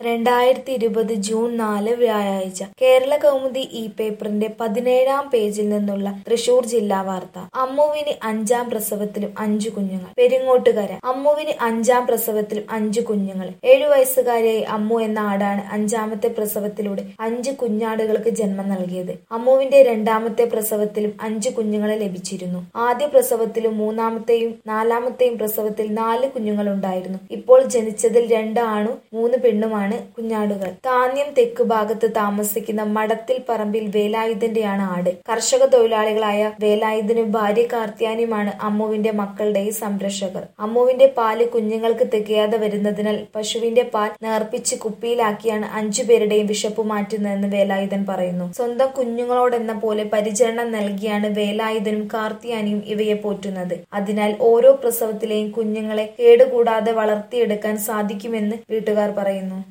രണ്ടായിരത്തി ഇരുപത് ജൂൺ നാല് വ്യാഴാഴ്ച കേരള കൗമുദി ഈ പേപ്പറിന്റെ പതിനേഴാം പേജിൽ നിന്നുള്ള തൃശൂർ ജില്ലാ വാർത്ത അമ്മുവിന് അഞ്ചാം പ്രസവത്തിലും അഞ്ചു കുഞ്ഞുങ്ങൾ പെരിങ്ങോട്ടുകര അമ്മുവിന് അഞ്ചാം പ്രസവത്തിലും അഞ്ചു കുഞ്ഞുങ്ങൾ ഏഴു വയസ്സുകാരിയായി അമ്മു എന്ന ആടാണ് അഞ്ചാമത്തെ പ്രസവത്തിലൂടെ അഞ്ച് കുഞ്ഞാടുകൾക്ക് ജന്മം നൽകിയത് അമ്മുവിന്റെ രണ്ടാമത്തെ പ്രസവത്തിലും അഞ്ചു കുഞ്ഞുങ്ങളെ ലഭിച്ചിരുന്നു ആദ്യ പ്രസവത്തിലും മൂന്നാമത്തെയും നാലാമത്തെയും പ്രസവത്തിൽ നാല് കുഞ്ഞുങ്ങളുണ്ടായിരുന്നു ഇപ്പോൾ ജനിച്ചതിൽ രണ്ട് ആണും മൂന്ന് പെണ്ണുമാണ് കുഞ്ഞാടുകൾ താന്യം തെക്ക് ഭാഗത്ത് താമസിക്കുന്ന മടത്തിൽ പറമ്പിൽ വേലായുധന്റെയാണ് ആട് കർഷക തൊഴിലാളികളായ വേലായുധനും ഭാര്യ കാർത്തിയാനിയുമാണ് അമ്മുവിന്റെ മക്കളുടെ സംരക്ഷകർ അമ്മുവിന്റെ പാല് കുഞ്ഞുങ്ങൾക്ക് തികയാതെ വരുന്നതിനാൽ പശുവിന്റെ പാൽ നേർപ്പിച്ച് കുപ്പിയിലാക്കിയാണ് അഞ്ചുപേരുടെയും വിശപ്പ് മാറ്റുന്നതെന്ന് വേലായുധൻ പറയുന്നു സ്വന്തം കുഞ്ഞുങ്ങളോടെന്ന പോലെ പരിചരണം നൽകിയാണ് വേലായുധനും കാർത്തിയാനിയും ഇവയെ പോറ്റുന്നത് അതിനാൽ ഓരോ പ്രസവത്തിലെയും കുഞ്ഞുങ്ങളെ കേടുകൂടാതെ വളർത്തിയെടുക്കാൻ സാധിക്കുമെന്ന് വീട്ടുകാർ പറയുന്നു